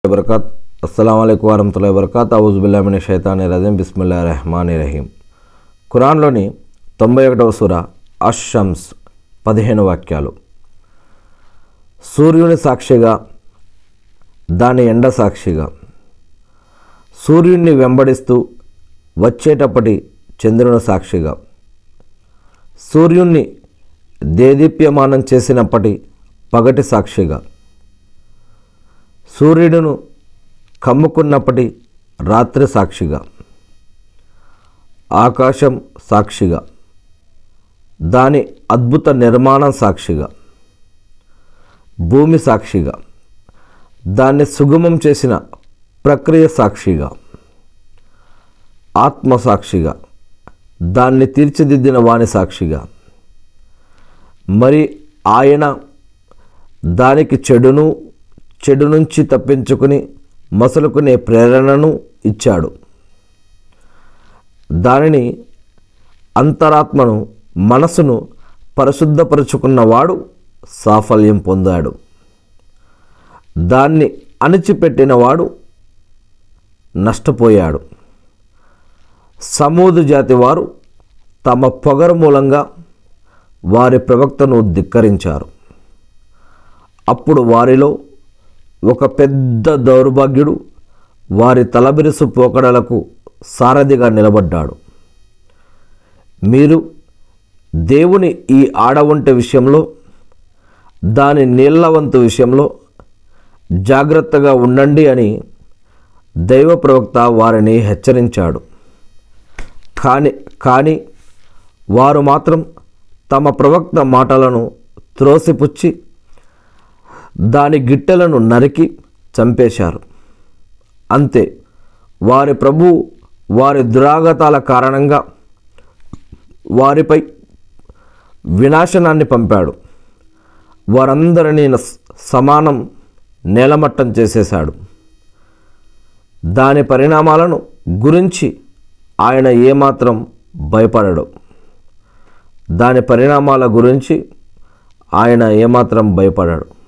వబర్కాత్ అస్సలం అయికు వరహతుల్లా వబర్కాత్ అవుజుబుల్లామిని షైతాని రజీం బిస్మిల్లా రెహమాని రహీం ఖురాన్లోని తొంభై ఒకటవ సూర అషమ్స్ పదిహేను వాక్యాలు సూర్యుని సాక్షిగా దాని ఎండ సాక్షిగా సూర్యుడిని వెంబడిస్తూ వచ్చేటప్పటి చంద్రుని సాక్షిగా సూర్యుణ్ణి దేదీప్యమానం చేసినప్పటి పగటి సాక్షిగా సూర్యుడును కమ్ముకున్నప్పటి రాత్రి సాక్షిగా ఆకాశం సాక్షిగా దాని అద్భుత నిర్మాణం సాక్షిగా భూమి సాక్షిగా దాన్ని సుగమం చేసిన ప్రక్రియ సాక్షిగా ఆత్మ సాక్షిగా దాన్ని తీర్చిదిద్దిన వాణి సాక్షిగా మరి ఆయన దానికి చెడును చెడు నుంచి తప్పించుకుని మసలుకునే ప్రేరణను ఇచ్చాడు దానిని అంతరాత్మను మనసును పరిశుద్ధపరుచుకున్నవాడు సాఫల్యం పొందాడు దాన్ని అణిచిపెట్టినవాడు నష్టపోయాడు సమూదు జాతి వారు తమ పొగరు మూలంగా వారి ప్రవక్తను ధిక్కరించారు అప్పుడు వారిలో ఒక పెద్ద దౌర్భాగ్యుడు వారి తలబిరుసు పోకడలకు సారథిగా నిలబడ్డాడు మీరు దేవుని ఈ ఆడవంటి విషయంలో దాని నీళ్లవంతు విషయంలో జాగ్రత్తగా ఉండండి అని దైవ ప్రవక్త వారిని హెచ్చరించాడు కానీ కానీ వారు మాత్రం తమ ప్రవక్త మాటలను త్రోసిపుచ్చి దాని గిట్టెలను నరికి చంపేశారు అంతే వారి ప్రభు వారి దురాగతాల కారణంగా వారిపై వినాశనాన్ని పంపాడు వారందరినీ న- సమానం నేలమట్టం చేసేశాడు దాని పరిణామాలను గురించి ఆయన ఏమాత్రం భయపడడు దాని పరిణామాల గురించి ఆయన ఏమాత్రం భయపడడు